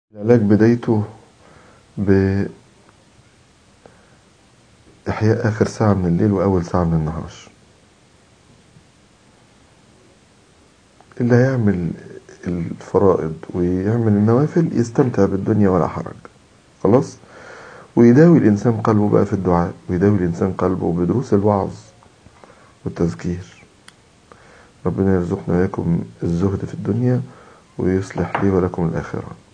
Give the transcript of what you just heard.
العلاج بدايته بإحياء آخر ساعة من الليل وأول ساعة من النهار اللي هيعمل الفرائض ويعمل النوافل يستمتع بالدنيا ولا حرج خلاص ويداوي الإنسان قلبه بقى في الدعاء ويداوي الإنسان قلبه بدروس الوعظ والتذكير ربنا يرزقنا وإياكم الزهد في الدنيا ويصلح لي ولكم الآخرة